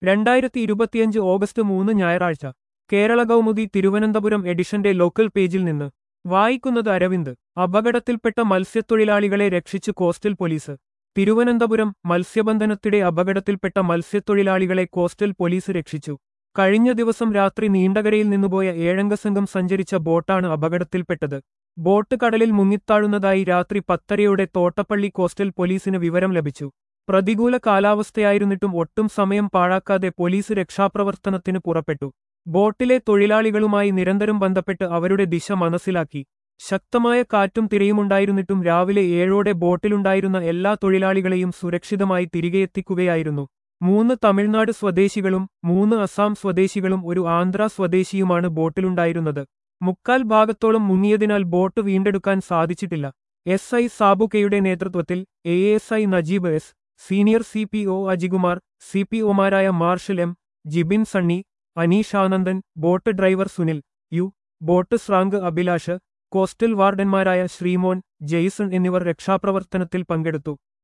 രണ്ടായിരത്തി ഇരുപത്തിയഞ്ച് ഓഗസ്റ്റ് മൂന്ന് ഞായറാഴ്ച കേരള കൗമുദി തിരുവനന്തപുരം എഡിഷന്റെ ലോക്കൽ പേജിൽ നിന്ന് വായിക്കുന്നത് അരവിന്ദ് അപകടത്തിൽപ്പെട്ട മത്സ്യത്തൊഴിലാളികളെ രക്ഷിച്ചു കോസ്റ്റൽ പോലീസ് തിരുവനന്തപുരം മത്സ്യബന്ധനത്തിടെ അപകടത്തിൽപ്പെട്ട മത്സ്യത്തൊഴിലാളികളെ കോസ്റ്റൽ പോലീസ് രക്ഷിച്ചു കഴിഞ്ഞ ദിവസം രാത്രി നീണ്ടകരയിൽ നിന്നുപോയ ഏഴംഗ സംഘം സഞ്ചരിച്ച ബോട്ടാണ് അപകടത്തിൽപ്പെട്ടത് ബോട്ട് കടലിൽ മുങ്ങിത്താഴുന്നതായി രാത്രി പത്തരയോടെ തോട്ടപ്പള്ളി കോസ്റ്റൽ പോലീസിന് വിവരം ലഭിച്ചു പ്രതികൂല കാലാവസ്ഥയായിരുന്നിട്ടും ഒട്ടും സമയം പാഴാക്കാതെ പോലീസ് രക്ഷാപ്രവർത്തനത്തിന് പുറപ്പെട്ടു ബോട്ടിലെ തൊഴിലാളികളുമായി നിരന്തരം ബന്ധപ്പെട്ട് അവരുടെ ദിശ മനസ്സിലാക്കി ശക്തമായ കാറ്റും തിരയുമുണ്ടായിരുന്നിട്ടും രാവിലെ ഏഴോടെ ബോട്ടിലുണ്ടായിരുന്ന എല്ലാ തൊഴിലാളികളെയും സുരക്ഷിതമായി തിരികെയെത്തിക്കുകയായിരുന്നു മൂന്ന് തമിഴ്നാട് സ്വദേശികളും മൂന്ന് അസാം സ്വദേശികളും ഒരു ആന്ധ്ര സ്വദേശിയുമാണ് ബോട്ടിലുണ്ടായിരുന്നത് മുക്കാൽ ഭാഗത്തോളം മുങ്ങിയതിനാൽ ബോട്ട് വീണ്ടെടുക്കാൻ സാധിച്ചിട്ടില്ല എസ് ഐ സാബുക്കയുടെ നേതൃത്വത്തിൽ A S I Najeeb S senior C P O Ajikumar C P ഒമാരായ Marshal M Jibin Sunny Aneesh Anandan boat driver Sunil U boat ശ്രാങ്ക് അഭിലാഷ് കോസ്റ്റൽ വാർഡന്മാരായ ശ്രീമോൻ ജെയ്സൺ എന്നിവർ രക്ഷാപ്രവർത്തനത്തിൽ പങ്കെടുത്തു